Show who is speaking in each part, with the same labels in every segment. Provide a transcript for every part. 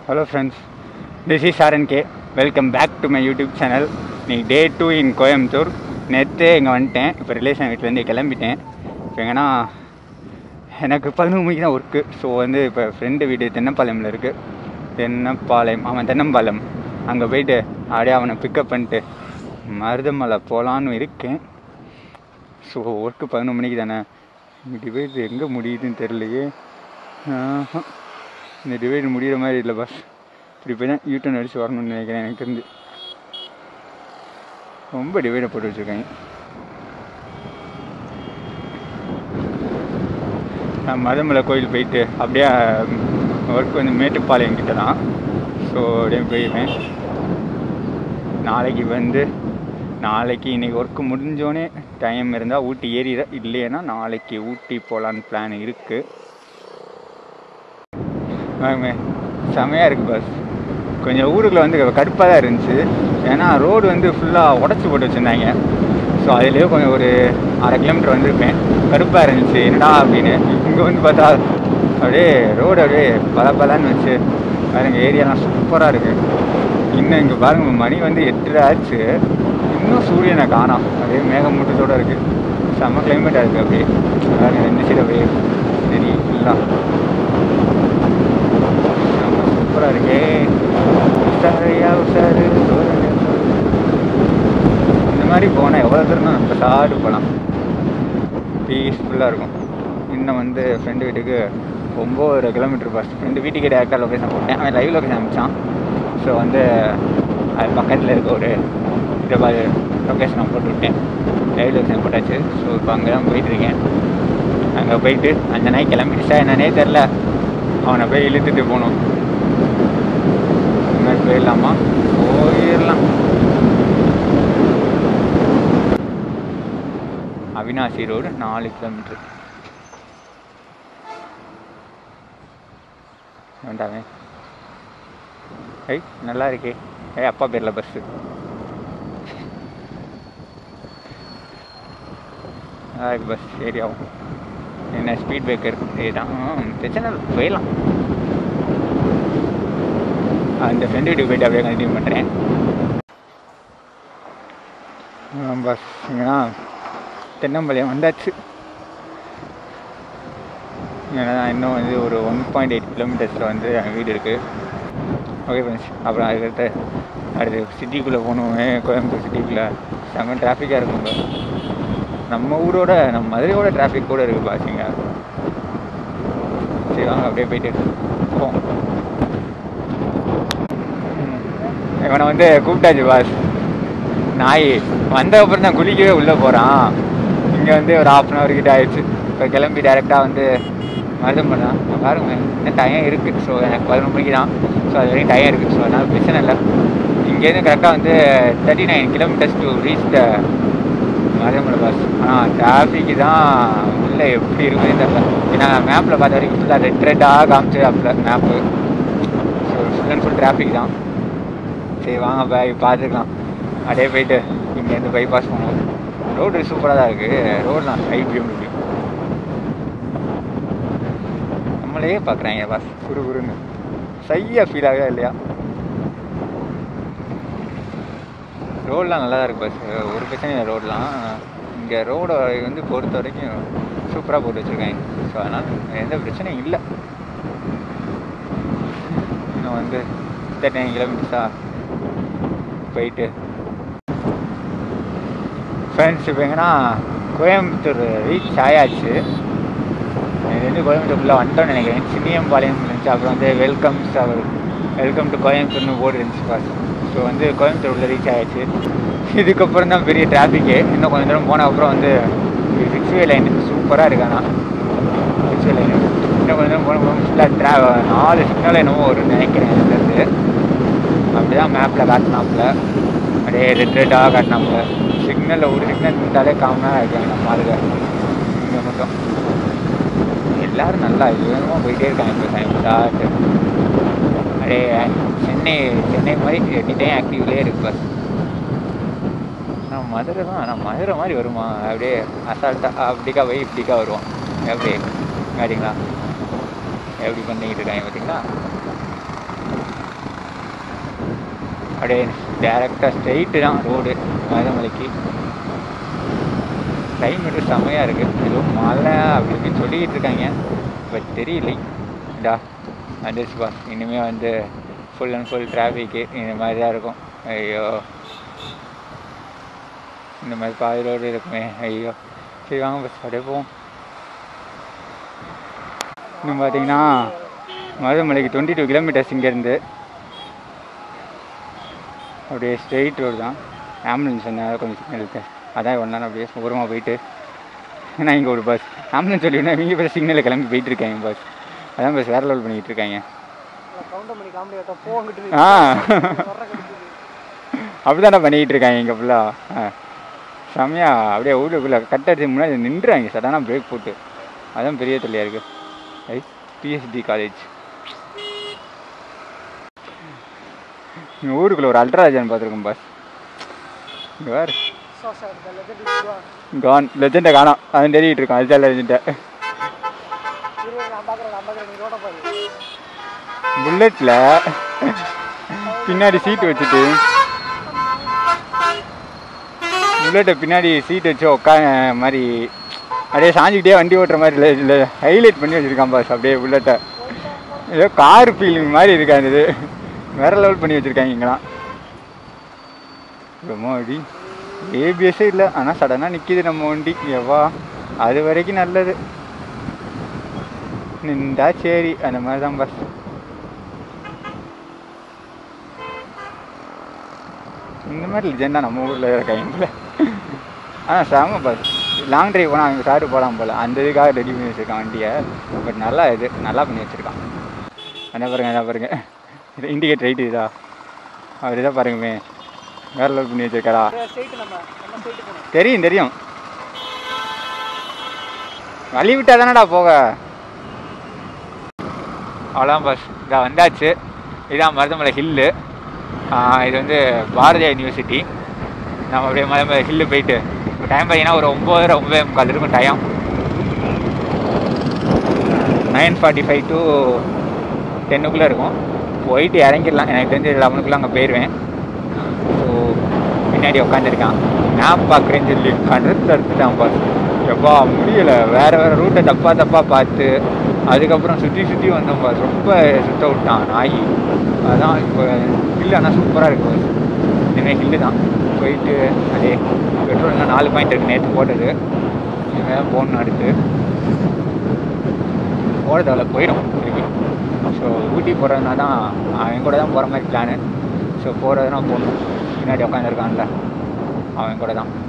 Speaker 1: Hello friends this is RN K welcome back to my YouTube channel இன்னைக்கு day two இன் கோயம்புத்தூர் நேற்றே இங்கே வந்துட்டேன் இப்போ ரிலேஷன் வீட்டிலேருந்து கிளம்பிட்டேன் இப்போ எங்கன்னா எனக்கு பதினொன்று மணிக்கு தான் ஒர்க்கு ஸோ வந்து இப்போ ஃப்ரெண்டு வீடு தென்னப்பாளையமில் இருக்குது தென்னப்பாளையம் அவன் தென்னம்பாளையம் அங்கே போயிட்டு அப்படியே அவனை பிக்கப் பண்ணிட்டு மருதமலை போகலான்னு இருக்கேன் ஸோ ஒர்க்கு பதினொன்று மணிக்கு தானே இந்த டிவைடு எங்கே முடியுதுன்னு தெரியலையே ஆஹா. இந்த டிவைடு முடிகிற மாதிரி இல்லை பஸ் இப்படி போய் தான் யூட்டன் அடித்து வரணும்னு நினைக்கிறேன் எனக்கு தெரிஞ்சு ரொம்ப டிவைடை போட்டு வச்சுருக்காங்க நான் மருதமலை கோயில் போயிட்டு அப்படியே ஒர்க் வந்து மேட்டுப்பாளையம் கிட்ட தான் ஸோ அப்படியே போயிடுவேன் நாளைக்கு வந்து நாளைக்கு இன்னைக்கு ஒர்க்கு முடிஞ்சோடனே டைம் இருந்தால் ஊட்டி ஏறிட இல்லைன்னா நாளைக்கு ஊட்டி போகலான்னு பிளான் இருக்குது வாங்க செமையாக இருக்குது பஸ் கொஞ்சம் ஊருக்குள்ள வந்து கடுப்பாக தான் இருந்துச்சு ஏன்னா ரோடு வந்து ஃபுல்லாக உடச்சி போட்டு வச்சுருந்தாங்க ஸோ அதுலேயே கொஞ்சம் ஒரு அரை கிலோமீட்டர் வந்திருப்பேன் கடுப்பாக இருந்துச்சு என்னடா அப்படின்னு இங்கே வந்து பார்த்தா அப்படியே ரோடு அப்படியே பல பலன்னு வச்சு பாருங்க ஏரியாலாம் சூப்பராக இருக்குது இன்னும் இங்கே பாருங்க மணி வந்து எட்டு ஆச்சு இன்னும் சூரியனை காணோம் அப்படியே மேகமூட்டத்தோடு இருக்குது செம்ம கிளைமேட்டாக இருக்குது அப்படியே பாருங்க ரெண்டு சைடு அப்படியே சரி ஃபுல்லாக செம்ம சூப்பராக இருக்கே உஷாரையா உஷாரு சோழனே சோழனே. இந்த மாதிரி போனால் எவ்வளோ தூரம் நம்ம சாடு போகலாம் பீஸ்ஃபுல்லாக இருக்கும் இன்னும் வந்து ஃப்ரெண்டு வீட்டுக்கு ஒம்பது கிலோமீட்டர் பஸ் ஃப்ரெண்டு வீட்டுக்கு டேரக்டாக லொக்கேஷன் போட்டேன் அவன் லைவ் லொக்கேஷன் அனுப்பிச்சான் ஸோ வந்து அது பக்கத்தில் இருக்க ஒரு இதை மாதிரி லொக்கேஷனை போட்டு விட்டேன் லைவ் லொக்கேஷன் போட்டாச்சு ஸோ இப்போ அங்கே தான் போயிட்டுருக்கேன் அங்கே போயிட்டு அந்த நாய் கிளம்பிடுச்சா என்னன்னே தெரில அவனை போய் இழுத்துட்டு போகணும் இந்த மாதிரி போயிடலாமா போயிடலாம் அவினாசி ரோடு நாலு கிலோமீட்டர் வேண்டாமே ஐய் நல்லா இருக்கே ஏய் அப்பா பேரில் பஸ்ஸு நல்லா இருக்கு பஸ் ஏரியாவும் என்ன ஸ்பீட் பிரேக்கர் இதுதான் பிரச்சனை இல்லை, போயிடலாம் அந்த ஃப்ரெண்டு வீட்டுக்கு போயிட்டு அப்படியே கண்டினியூ பண்ணுறேன் பஸ் இங்கன்னா தென்னம்பாளையம் வந்தாச்சு ஏன்னா இன்னும் வந்து ஒரு ஒன் பாயிண்ட் எயிட் கிலோமீட்டர்ஸில் வந்து என் வீடு இருக்குது ஓகே ஃப்ரெண்ட்ஸ் அப்புறம் அதுக்கடுத்து அடுத்து சிட்டிக்குள்ளே போகணும் கோயம்புத்தூர் சிட்டிக்குள்ளே செம்ம டிராஃபிக்காக இருக்கும் bro. நம்ம ஊரோட நம்ம மதுரையோட டிராஃபிக் கூட இருக்குது பாசிங்க சரி வாங்க அப்படியே போயிட்டு போவோம் ம். இவனை வந்து கூப்பிட்டாச்சு பாஸ் நாய் வந்த அப்புறம் தான் குளிக்கவே உள்ளே போகிறான் இங்கே வந்து ஒரு ஹாஃப் அன் ஹவர் கிட்ட ஆயிடுச்சு இப்போ கிளம்பி டேரெக்டாக வந்து மருதம் தான் பாருங்க இன்னும் டைம் இருக்குது ஸோ எனக்கு பதினொன்று மணிக்கு தான் ஸோ அது வரைக்கும் டைம் இருக்குது ஸோ அதனால் பிரச்சனை இல்லை இங்கேருந்து கரெக்டாக வந்து thirty nine kilometres to reach the Marudhamalai boss ஆனால் டிராஃபிக்கு தான் உள்ளே எப்படி இருக்குமே தெரியல ஏன்னா மேப்பில் பார்த்த வரைக்கும் ஃபுல்லாக ரெட் ரெட்டாக காமிச்சு அப்படி map so full and full traffic தான் சரி வாங்க பாய் பார்த்துக்கலாம் அப்படியே போயிட்டு இங்கேருந்து பைபாஸ் போகணும் ரோடு சூப்பராக தான் இருக்குது ரோடெலாம் ஐபிஎம் இருக்கு நம்மளே பார்க்குறாங்க பாஸ் குரு குருன்னு சையாக ஃபீல் ஆகுதா இல்லையா ரோடெலாம் நல்லா தான் இருக்குது பஸ் ஒரு பிரச்சனையும் இல்லை ரோடெலாம் இங்கே ரோடை வந்து பொறுத்த வரைக்கும் சூப்பராக போட்டு வச்சுருக்காங்க ஸோ அதனால் எந்த பிரச்சனையும் இல்லை இன்னும் வந்து தேர்ட்டி நைன் கிலோமீட்டர்ஸாக போயிட்டு ஃப்ரெண்ட்ஸ் இப்போ எங்கன்னா கோயம்புத்தூர் ரீச் ஆயாச்சு இது வந்து கோயம்புத்தூர்க்குள்ளே வந்துட்டோம்னு நினைக்கிறேன் சின்னியம்பாளையம் இருந்துச்சு அப்புறம் வந்து வெல்கம்ஸ் அவர் வெல்கம் டு கோயம்புத்தூர்னு போர்டு இருந்துச்சு பாஸ் ஸோ வந்து கோயம்புத்தூர் உள்ள ரீச் ஆயாச்சு இதுக்கப்புறம் தான் பெரிய டிராஃபிக்கு இன்னும் கொஞ்சம் தூரம் போன அப்புறம் வந்து சிக்ஸ் வே லைன் சூப்பராக இருக்கு ஆனால் சிக்ஸ் வே லைன் இன்னும் கொஞ்சம் தூரம் போன அப்புறம் ஃபுல்லாக ட்ரா நாலு சிக்னல் என்னவோ வரும்னு நினைக்கிறேன் இதுலேருந்து அப்படி தான் மேப்பில் காட்டினாப்புல அப்படியே ரெட் ரெட்டாக காட்டினாப்புல சிக்னலில் ஒரு சிக்னல் இருந்தாலே காமனாக இருக்காங்க நம்ம ஆளுங்க இங்கே மட்டும் எல்லாரும் நல்லா வேணுமா போயிட்டே இருக்காங்க இப்போ சாப்பிட்டாட்டு அப்படியே சென்னை சென்னை மாதிரி எனி டைம் ஆக்டிவ்லேயே இருக்கு பஸ் நான் மதுரை தான் நான் மதுரை மாதிரி வருமா அப்படியே அசால்ட்டாக அப்படிக்கா போய் இப்படிக்கா வருவோம் எப்படி கேட்டிங்களா எப்படி பண்ணிக்கிட்டு இருக்காங்க பார்த்தீங்களா அப்படியே டேரெக்டாக ஸ்ட்ரெயிட்டு தான் ரோடு மருதமலைக்கு கிளைமேட்டு செம்மையாக இருக்குது ஏதோ மழை அப்படி இப்படின்னு சொல்லிக்கிட்டு இருக்காங்க பட் தெரியலை டா வந்துருச்சு பாஸ் இனிமேல் வந்து ஃபுல் அண்ட் ஃபுல் டிராஃபிக்கு இந்த மாதிரி தான் இருக்கும் ஐயோ இந்த மாதிரி பாதி ரோடு இருக்குமே ஐயோ சரி வாங்க பஸ் அப்படியே போவோம் இன்னும் பார்த்தீங்கன்னா மருதமலைக்கு டுவெண்ட்டி டூ கிலோமீட்டர்ஸ் இங்கேருந்து அப்படியே ஸ்ட்ரெயிட் ரோடு தான் ஆம்புலன்ஸ் வந்தால் கொஞ்சம் சிக்னல் இருக்கு அதான் ஒன்றா அப்படியே தூரமாக போயிட்டு நான் இங்கே ஒரு பஸ் ஆம்புலன்ஸ் சொல்லிவினா இவங்க இப்போ சிக்னலில் கிளம்பி போயிட்டு இருக்காங்க பஸ் அதான் பஸ் வேற லெவல் பண்ணிக்கிட்டு இருக்காங்க
Speaker 2: கவுண்டர் பண்ணி காமெடி ஆட்டா போங்கிட்டு
Speaker 1: ஆ அப்படிதானே பண்ணிக்கிட்டு இருக்காங்க இங்கே ஃபுல்லாக ஆ செம்மையா அப்படியே ஊருக்குள்ளே கட் அடிச்சு முன்னாடி நின்றுறாங்க சடனாக பிரேக் போட்டு அதான் பெரிய தொல்லையாக இருக்குது ஐ பிஎஸ்டி காலேஜ் இங்கே ஊருக்குள்ளே ஒரு அல்ட்ராஜன் பார்த்துருக்கோம் பாஸ் இங்கே வேறு
Speaker 2: சாசா இந்த லெஜண்ட்
Speaker 1: கான் லெஜெண்டை காணோம் அவன் தேடிட்டு இருக்கான் அதுதான் லெஜெண்டை
Speaker 2: இரு நான் பார்க்குறேன் நான் பார்க்குறேன் நீ ரோட பாரு
Speaker 1: புல்லட்டில் பின்னாடி சீட்டு வச்சுட்டு புல்லட்டை பின்னாடி சீட் வச்சு உட்கார மாதிரி அப்படியே சாஞ்சிக்கிட்டே வண்டி ஓட்டுற மாதிரி இல்லை ஹைலைட் பண்ணி வச்சுருக்கான் பாஸ் அப்படியே புல்லட்டை ஏதோ கார் ஃபீலிங் மாதிரி இருக்கா இது வேற லெவல் பண்ணி வச்சுருக்காங்க இங்கெல்லாம் ரொம்ப அடி ஏபிஎஸ்ஸே இல்லை ஆனால் சடனாக நிற்கிது நம்ம வண்டி எவ்வா அது வரைக்கும் நல்லது நின்றா சரி அந்த மாதிரி தான் பஸ் இந்த மாதிரி லெஜெண்டாக நம்ம ஊரில் இருக்காங்க ஆனால் செம பஸ் லாங் டிரைவ் போனால் அவங்க சாரு போகலாம் போல் அந்த இதுக்காக ரெடி பண்ணி வச்சுருக்கான் வண்டியை பட் நல்லா இது நல்லா பண்ணி வச்சுருக்கான் என்ன பாருங்க என்ன பாருங்க இது இண்டிகேட் ரைட்டு இதா அவர் இதை பாருங்கமே வேற லெவல் பண்ணி வச்சிருக்காரா
Speaker 2: ஸ்ட்ரைட் நம்ம நம்ம ஸ்ட்ரைட் போகணும்
Speaker 1: தெரியும் தெரியும் வழி விட்டா தானடா போக அவ்வளோதான் பஸ் இதான் வந்தாச்சு இதான் மருதமலை ஹில்லு இது வந்து பாரதியா யூனிவர்சிட்டி நம்ம அப்படியே மருதமலை ஹில்லு போயிட்டு இப்போ டைம் பார்த்தீங்கன்னா ஒரு ஒம்பது ஒம்பது முக்கால் இருக்கும் time nine forty five to டென்னுக்குள்ளே இருக்கும் போயிட்டு இறங்கிடலாம் எனக்கு தெரிஞ்சு லெவனுக்குள்ளே அங்கே போயிடுவேன் ஸோ பின்னாடி உட்காந்துருக்கான் மேப் பார்க்குறேன்னு சொல்லி கண்ணுல எடுத்துட்டான் பாஸ் எப்பா முடியல வேற வேற ரூட்டை தப்பா தப்பா பார்த்து அதுக்கப்புறம் சுற்றி சுற்றி வந்தோம் பாஸ் ரொம்ப சுத்த விட்டான் நாய் அதான் இப்போ ஹில் ஆனால் சூப்பராக இருக்கு பாஸ் இனிமேல் ஹில்லு தான் போயிட்டு அதே பெட்ரோல் இன்னும் நாலு பாயிண்ட் இருக்கு நேற்று போட்டது இனிமேல் போகணும் அடுத்து போகிறதால போயிடும் திருப்பி ஸோ ஊட்டி போகிறதுனா தான் அவன் கூட தான் போகிற மாதிரி பிளானு ஸோ போகிறதுனா போகணும் பின்னாடி உட்காந்துருக்கான்ல அவன் கூட தான்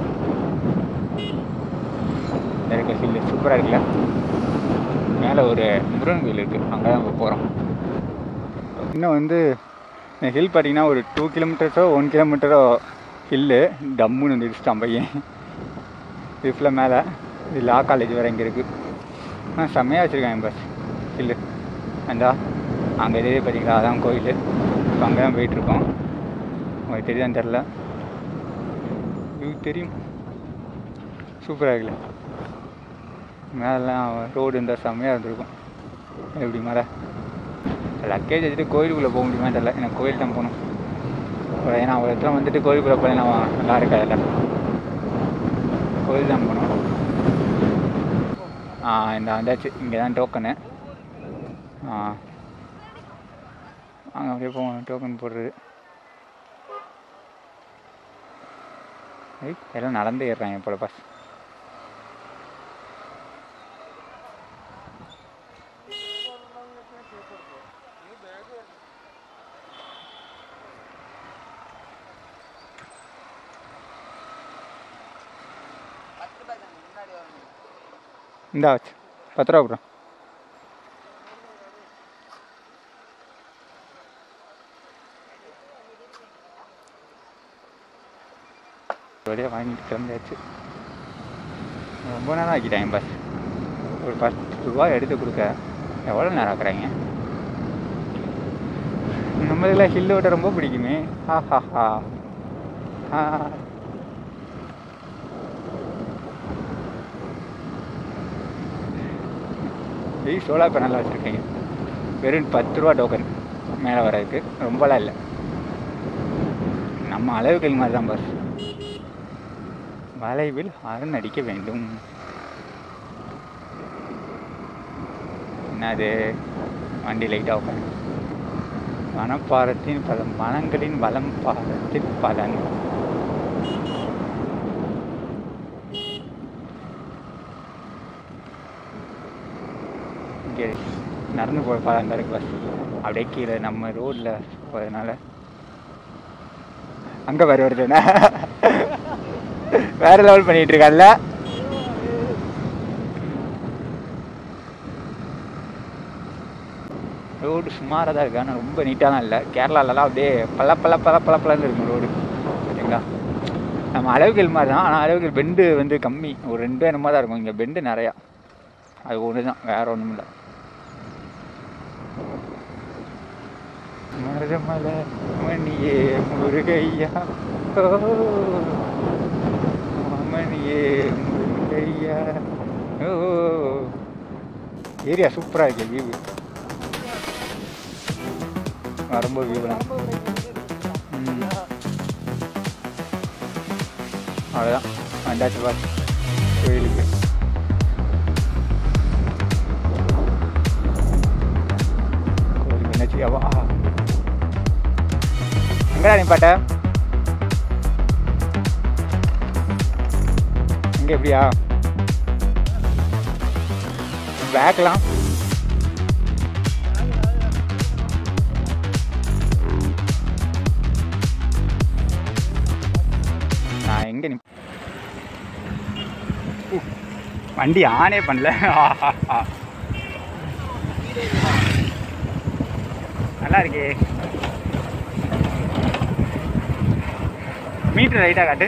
Speaker 1: இருக்க ஹில்லு சூப்பராக இருக்குல்ல மேலே ஒரு முருகன் கோயில் இருக்குது அங்கே தான் இப்போ போகிறோம் இன்னும் வந்து இந்த ஹில் பார்த்தீங்கன்னா ஒரு டூ கிலோமீட்டர்ஸோ ஒன் கிலோமீட்டரோ ஹில்லு டம்முன்னு வந்து இடிச்சிட்டான் பையன் இது ஃபுல்லாக மேலே இது லா காலேஜ் வேறு இங்கே இருக்குது ஆ செம்மையாக வச்சுருக்காங்க பஸ் ஹில்லு அந்தா அங்கே எதே பார்த்தீங்களா அதான் கோயில் இப்போ அங்கே தான் போயிட்டுருக்கோம் உங்களுக்கு தெரியுதான்னு தெரில இது தெரியும் சூப்பராக இருக்குல்ல மேலெலாம் ரோடு இருந்தால் செம்மையாக இருந்திருக்கும் எப்படி மேலே லக்கேஜ் வச்சுட்டு கோயிலுக்குள்ளே போக முடியுமா தெரில எனக்கு கோயில் தான் போகணும் ஒரு ஏன்னா ஒரு இடத்துல வந்துட்டு கோயிலுக்குள்ளே போய் நம்ம நல்லா இருக்காதுல்ல கோயில் தான் போகணும் ஆ இந்த வந்தாச்சு இங்கே தான் டோக்கனு ஆ அங்கே அப்படியே போகணும் டோக்கன் போடுறது ஐய் எல்லாம் நடந்து ஏறுறாங்க போல பஸ் இந்தா வச்சு பத்து ரூபா அப்புறம் வழியாக வாங்கிட்டு கிளம்பியாச்சு ரொம்ப நேரம் ஆக்கிட்டாங்க பஸ் ஒரு பத்து ரூபாய் எடுத்து கொடுக்க எவ்வளோ நேரம் ஆக்குறாங்க நம்மளுக்குலாம் ஹில் ஓட்ட ரொம்ப பிடிக்குமே ஹா ஹா ஹா ஹா வெய் சோலார் பேனலாக வச்சுருக்கீங்க வெறும் பத்து ரூபா டோக்கன் மேலே வரதுக்கு ரொம்பலாம் இல்லை நம்ம அளவுகள் மாதிரி தான் பஸ் வளைவில் ஹாரன் அடிக்க வேண்டும் என்னது வண்டி லைட்டாக உட்காந்து வனப்பாரத்தின் பலன் வனங்களின் வளம் பாரத்தின் பலன் இங்கே நடந்து போகிற பாலம் தான் இருக்கு பஸ் அப்படியே கீழே நம்ம ரோட்டில் போகிறதுனால அங்கே வர வருதுண்ணா வேற லெவல் பண்ணிட்டு இருக்கான்ல ரோடு சுமாராக தான் இருக்கு ஆனால் ரொம்ப நீட்டாலாம் இல்லை கேரளாலலாம் அப்படியே பல பல பல பல பலன்னு இருக்கும் ரோடு சரிங்களா நம்ம அளவுகள் மாதிரி தான் ஆனால் அளவுகள் பெண்டு வந்து கம்மி ஒரு ரெண்டு என்னமோ தான் இருக்கும் இங்கே பெண்டு நிறையா அது ஒன்று தான் வேற ஒன்றும் இல்லை மருதமலை மணியே முருகையா ஓ மணியே முருகையா ஓ ஏரியா சூப்பராக இருக்கு வியூ ரொம்ப வியூலாம் ம் அவ்வளோதான் வந்தாச்சு பாஸ் கோயிலுக்கு கோயிலுக்கு என்னாச்சு அவா எங்கடா நீ பாட்ட எங்க எப்படியா பேக்லாம் நான் எங்க நிப் உ, வண்டி ஆனே பண்ணல நல்லா இருக்கே மீட்டர் ரைட்டாக காட்டு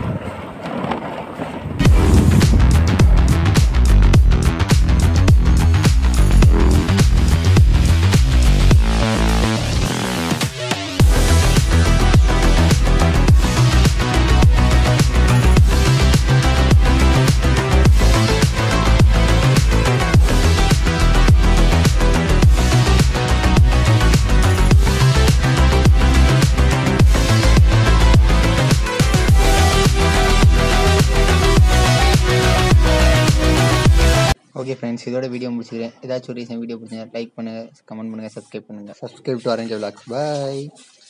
Speaker 3: ஓகே ஃப்ரெண்ட்ஸ் இதோட வீடியோ முடிச்சுக்கிறேன் ஏதாச்சும் ஒரு ரீசன் வீடியோ பிடிச்சிருந்தா லைக் பண்ணுங்கள் கமெண்ட் பண்ணுங்கள் சப்ஸ்கிரைப் பண்ணுங்கள் subscribe to arrange vlogs bye